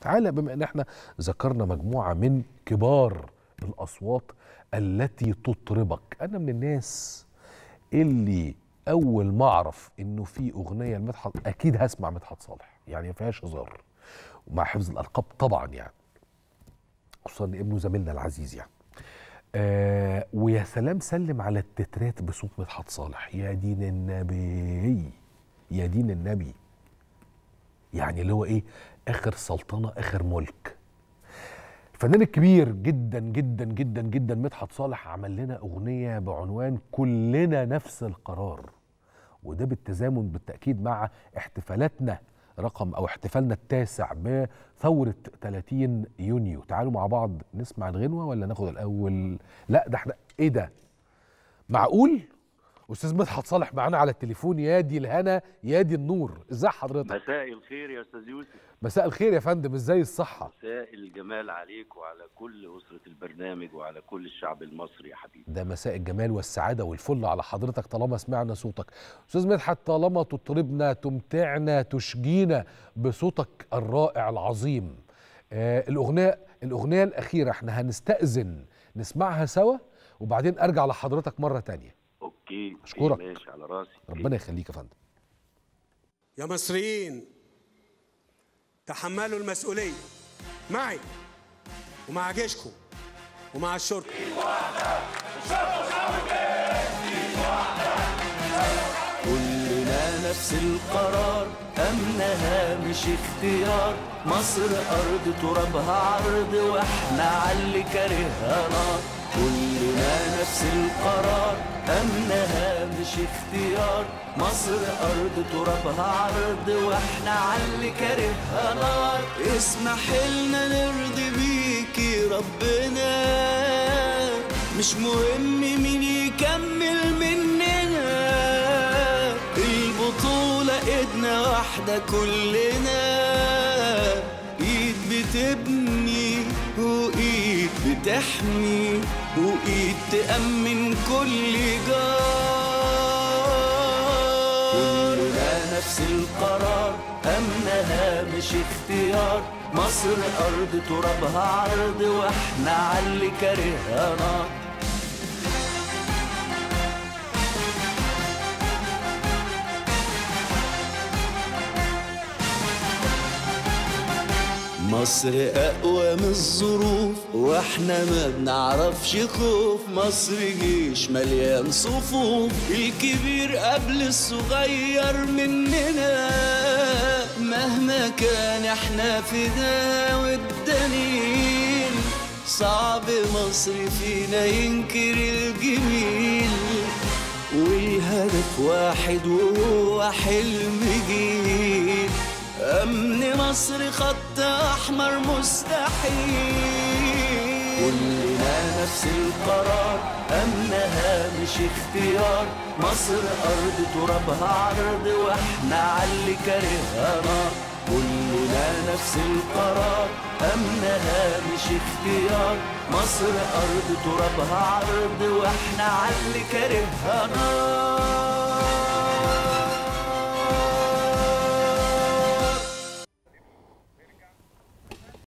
تعالى بما ان احنا ذكرنا مجموعه من كبار الاصوات التي تطربك انا من الناس اللي اول ما اعرف انه في اغنيه لمدحت اكيد هسمع مدحت صالح يعني ما فيهاش هزار ومع حفظ الالقاب طبعا يعني خصوصا ان ابنه زميلنا العزيز يعني آه ويا سلام سلم على التترات بصوت مدحت صالح يا دين النبي يا دين النبي يعني اللي هو ايه اخر سلطنه اخر ملك الفنان الكبير جدا جدا جدا جدا مدحت صالح عمل لنا اغنيه بعنوان كلنا نفس القرار وده بالتزامن بالتاكيد مع احتفالاتنا رقم او احتفالنا التاسع بثوره 30 يونيو تعالوا مع بعض نسمع الغنوه ولا ناخد الاول لا ده احنا ايه ده معقول استاذ مدحت صالح معانا على التليفون يا دي الهنا يا دي النور ازاي حضرتك مساء الخير يا استاذ يوسف مساء الخير يا فندم ازاي الصحه مساء الجمال عليك وعلى كل اسره البرنامج وعلى كل الشعب المصري يا حبيبي ده مساء الجمال والسعاده والفل على حضرتك طالما سمعنا صوتك استاذ مدحت طالما تطربنا تمتعنا تشجينا بصوتك الرائع العظيم آه الاغنيه الاغنيه الاخيره احنا هنستاذن نسمعها سوا وبعدين ارجع لحضرتك مره تانية اوكي أشكرك. ماشي على راسي ربنا يخليك يا فندم يا مصريين تحملوا المسؤولية معي ومع جيشكم ومع الشرطة كلنا نفس القرار أمنها مش اختيار مصر أرض ترابها عرض وإحنا عاللي كارهها نار كلنا نفس القرار أمنها مش اختيار مصر أرض ترابها عرض وإحنا عاللي كارهها نار اسمح لنا نرضي بيكي ربنا مش مهم مين يكمل مننا البطولة ايدنا واحدة كلنا ايد بتبني وايد بتحمي وايد تأمن كل جار كلنا نفس القرار أمنها مش اختيار مصر أرض ترابها عرض وإحنا عاللي كارهها نار مصر أقوى من الظروف وإحنا ما بنعرفش خوف مصر جيش مليان صفوف الكبير قبل الصغير مننا مهما كان إحنا في ده والدليل صعب مصر فينا ينكر الجميل والهدف واحد وهو حلم جيل أمن مصر خط أحمر مستحيل كلنا نفس القرار أمنها مش اختيار مصر أرض ترابها عرض وإحنا عاللي كارهها نار كلنا نفس القرار أمنها مش اختيار مصر أرض ترابها عرض وإحنا عاللي كارهها نار